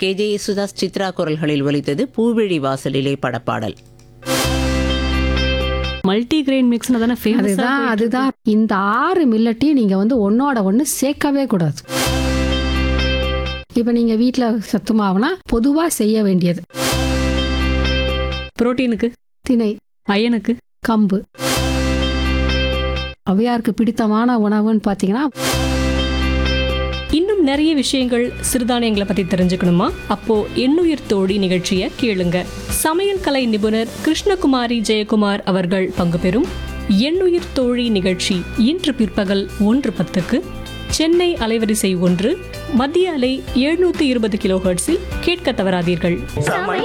K J Yesudas Chitra குரல்களில் ஒலித்தது பூவிழி வாசலிலே படப்பாடல் மல்டி கிரெயின் மிக்ஸ்னு தானே ஃபேமஸ் அதுதான் அதுதான் இந்த ஆறு மில்லட்டையும் நீங்க வந்து ஒன்னோட ஒண்ணு சேர்க்கவே கூடாது இப்ப நீங்க வீட்ல சத்து மாவுனா பொதுவா செய்ய வேண்டியது புரோட்டீனுக்கு திணை அயனுக்கு கம்பு அவையாருக்கு பிடித்தமான உணவுன்னு பாத்தீங்கன்னா இன்னும் நிறைய விஷயங்கள் சிறுதானியங்களை பத்தி தெரிஞ்சுக்கணுமா அப்போ எண்ணுயிர் தோழி நிகழ்ச்சியை கேளுங்க சமையல் கலை நிபுணர் கிருஷ்ணகுமாரி ஜெயக்குமார் அவர்கள் பங்கு பெறும் எண்ணுயிர் தோழி நிகழ்ச்சி இன்று பிற்பகல் ஒன்று பத்துக்கு சென்னை அலைவரிசை ஒன்று மத்திய அலை எழுநூத்தி இருபது கிலோ கேட்க தவறாதீர்கள்